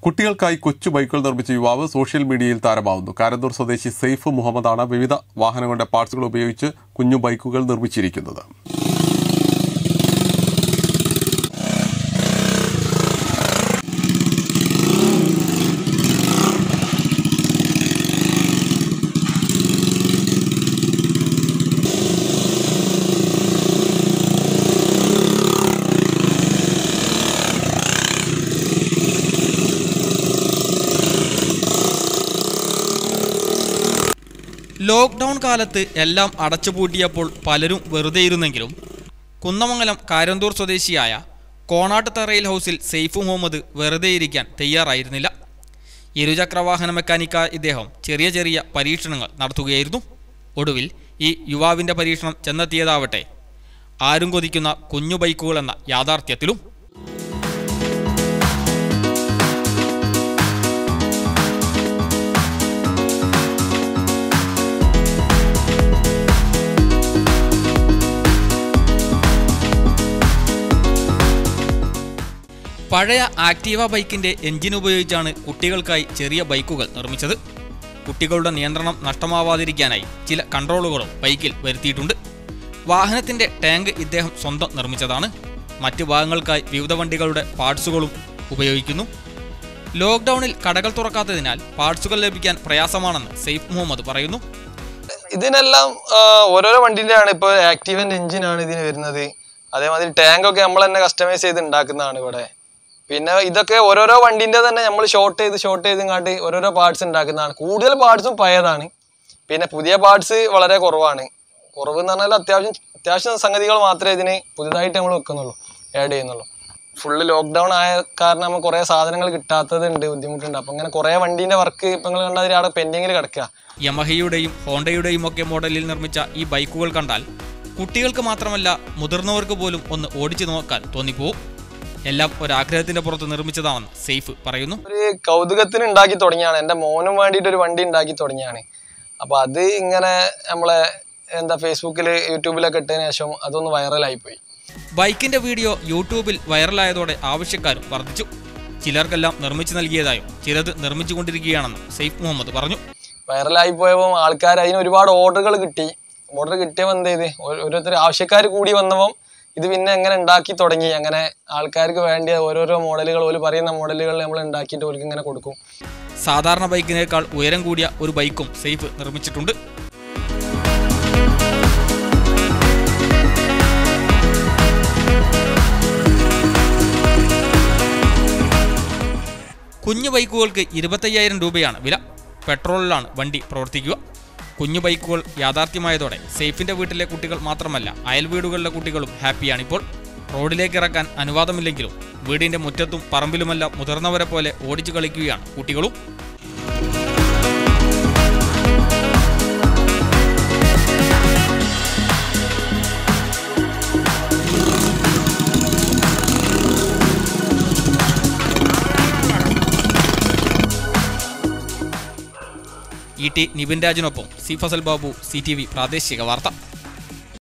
കുട്ടികൾക്കായി കൊച്ചു ബൈക്കുകൾ നിർമ്മിച്ച യുവാവ് സോഷ്യൽ മീഡിയയിൽ താരമാവുന്നു കാരന്തൂർ സ്വദേശി സെയ്ഫ് മുഹമ്മദാണ് വിവിധ വാഹനങ്ങളുടെ പാർട്സുകൾ ഉപയോഗിച്ച് കുഞ്ഞു ബൈക്കുകൾ നിർമ്മിച്ചിരിക്കുന്നത് ലോക്ക്ഡൗൺ കാലത്ത് എല്ലാം അടച്ചുപൂട്ടിയപ്പോൾ പലരും വെറുതെ ഇരുന്നെങ്കിലും കുന്നമംഗലം കാരന്തൂർ സ്വദേശിയായ കോണാട്ട് തറയിൽ ഹൗസിൽ സെയ്ഫ് മുഹമ്മദ് വെറുതെ ഇരിക്കാൻ തയ്യാറായിരുന്നില്ല ഇരുചക്രവാഹന മെക്കാനിക്കായ ഇദ്ദേഹം ചെറിയ ചെറിയ പരീക്ഷണങ്ങൾ നടത്തുകയായിരുന്നു ഒടുവിൽ ഈ യുവാവിൻ്റെ പരീക്ഷണം ചെന്നെത്തിയതാവട്ടെ ആരും കൊതിക്കുന്ന കുഞ്ഞു ബൈക്കുകൾ എന്ന യാഥാർത്ഥ്യത്തിലും പഴയ ആക്റ്റീവ ബൈക്കിന്റെ എഞ്ചിൻ ഉപയോഗിച്ചാണ് കുട്ടികൾക്കായി ചെറിയ ബൈക്കുകൾ നിർമ്മിച്ചത് കുട്ടികളുടെ നിയന്ത്രണം നഷ്ടമാവാതിരിക്കാനായി ചില കൺട്രോളുകളും ബൈക്കിൽ വരുത്തിയിട്ടുണ്ട് വാഹനത്തിന്റെ ടാങ്ക് ഇദ്ദേഹം സ്വന്തം നിർമ്മിച്ചതാണ് മറ്റ് ഭാഗങ്ങൾക്കായി വിവിധ വണ്ടികളുടെ പാർട്സുകളും ഉപയോഗിക്കുന്നു ലോക്ക്ഡൌണിൽ കടകൾ തുറക്കാത്തതിനാൽ പാർട്സുകൾ ലഭിക്കാൻ പ്രയാസമാണെന്ന് സെയ്ഫ് മുഹമ്മദ് പറയുന്നു ഇതിനെല്ലാം ആ, ഓരോരോ വണ്ടിന്റെ ആണ് ഇപ്പോൾ ആക്റ്റീവന്റെ എഞ്ചിൻ ആണ് ഇതിന് വരുന്നത് അതേമാതിരി ടാങ്ക് ഒക്കെ നമ്മൾ തന്നെ കസ്റ്റമൈസ് ചെയ്ത് ഉണ്ടാക്കുന്നതാണ് ഇവിടെ പിന്നെ ഇതൊക്കെ ഓരോരോ വണ്ടിന്റെ തന്നെ നമ്മൾ ഷോർട്ട് ചെയ്ത് ഷോർട്ട് ചെയ്ത് ഇങ്ങാണ്ട് ഓരോരോ പാർട്സ് ഉണ്ടാക്കുന്നതാണ് കൂടുതൽ പാർട്സും പഴയതാണ് പിന്നെ പുതിയ പാർട്സ് വളരെ കുറവാണ് കുറവ് എന്ന് പറഞ്ഞാൽ അത്യാവശ്യം അത്യാവശ്യം സംഗതികൾ മാത്രമേ ഇതിന് പുതുതായിട്ട് നമ്മൾ വെക്കുന്നുള്ളൂ ആഡ് ചെയ്യുന്നുള്ളൂ ഫുള്ള് ലോക്ക്ഡൗൺ ആയ കാരണം നമ്മൾ കുറേ സാധനങ്ങൾ കിട്ടാത്തതുണ്ട് ബുദ്ധിമുട്ടുണ്ട് അപ്പം അങ്ങനെ കുറേ വണ്ടീൻ്റെ വർക്ക് ഇപ്പം നിങ്ങൾ കണ്ടാൽ അവിടെ പെൻഡിങ്ങിൽ കിടക്കുക യമഹയുടെയും ഹോണ്ടയുടെയും ഒക്കെ മോഡലിൽ നിർമ്മിച്ച ഈ ബൈക്കുകൾ കണ്ടാൽ കുട്ടികൾക്ക് മാത്രമല്ല മുതിർന്നവർക്ക് പോലും ഒന്ന് ഓടിച്ചു നോക്കാൻ തോന്നിപ്പോവും എല്ലാം ഒരാഗ്രഹത്തിന്റെ പുറത്ത് നിർമ്മിച്ചതാണെന്ന് സെയ്ഫ് പറയുന്നു ഒരു കൗതുകത്തിന് ഉണ്ടാക്കി തുടങ്ങിയാണ് എൻ്റെ മോനും വേണ്ടിയിട്ട് ഒരു വണ്ടി ഉണ്ടാക്കി തുടങ്ങിയാണ് അപ്പോൾ അത് ഇങ്ങനെ നമ്മളെ എന്താ ഫേസ്ബുക്കിൽ യൂട്യൂബിലൊക്കെ ഇട്ടതിന് ശേഷം അതൊന്ന് വൈറലായി പോയി ബൈക്കിന്റെ വീഡിയോ യൂട്യൂബിൽ വൈറലായതോടെ ആവശ്യക്കാരും വർദ്ധിച്ചു ചിലർക്കെല്ലാം നിർമ്മിച്ചു നൽകിയതായും ചിലത് നിർമ്മിച്ചുകൊണ്ടിരിക്കുകയാണെന്നും സെയ്ഫ് മുഹമ്മദ് പറഞ്ഞു വൈറലായി പോയപ്പോൾ ആൾക്കാർ അതിന് ഒരുപാട് ഓർഡറുകൾ കിട്ടി ഓർഡർ കിട്ടിയപ്പോൾ എന്ത് ചെയ്ത് ഓ- ഓരോരുത്തർ ആവശ്യക്കാർ കൂടി വന്നപ്പം ഇത് പിന്നെ എങ്ങനെ ഉണ്ടാക്കി തുടങ്ങി അങ്ങനെ ആൾക്കാർക്ക് വേണ്ടിയ ഓരോരോ മോഡലുകൾ ഓല് പറയുന്ന മോഡലുകൾ നമ്മൾ ഉണ്ടാക്കിയിട്ട് ഓർക്ക് ഇങ്ങനെ കൊടുക്കും സാധാരണ ബൈക്കിനേക്കാൾ ഉയരം കൂടിയ ഒരു ബൈക്കും സെയ്ഫ് നിർമ്മിച്ചിട്ടുണ്ട് കുഞ്ഞു ബൈക്കുകൾക്ക് ഇരുപത്തയ്യായിരം രൂപയാണ് വില പെട്രോളിലാണ് വണ്ടി പ്രവർത്തിക്കുക കുഞ്ഞു ബൈക്കുകൾ യാഥാർത്ഥ്യമായതോടെ സെയ്ഫിന്റെ വീട്ടിലെ കുട്ടികൾ മാത്രമല്ല അയൽ വീടുകളിലെ കുട്ടികളും ഹാപ്പിയാണിപ്പോൾ റോഡിലേക്ക് ഇറക്കാൻ അനുവാദമില്ലെങ്കിലും വീടിന്റെ മുറ്റത്തും പറമ്പിലുമെല്ലാം മുതിർന്നവരെ പോലെ ഓടിച്ചു കളിക്കുകയാണ് കുട്ടികളും ഇ ടി നിബിൻ രാജിനൊപ്പം C Fasal Babu C T V പ്രാദേശിക വാർത്ത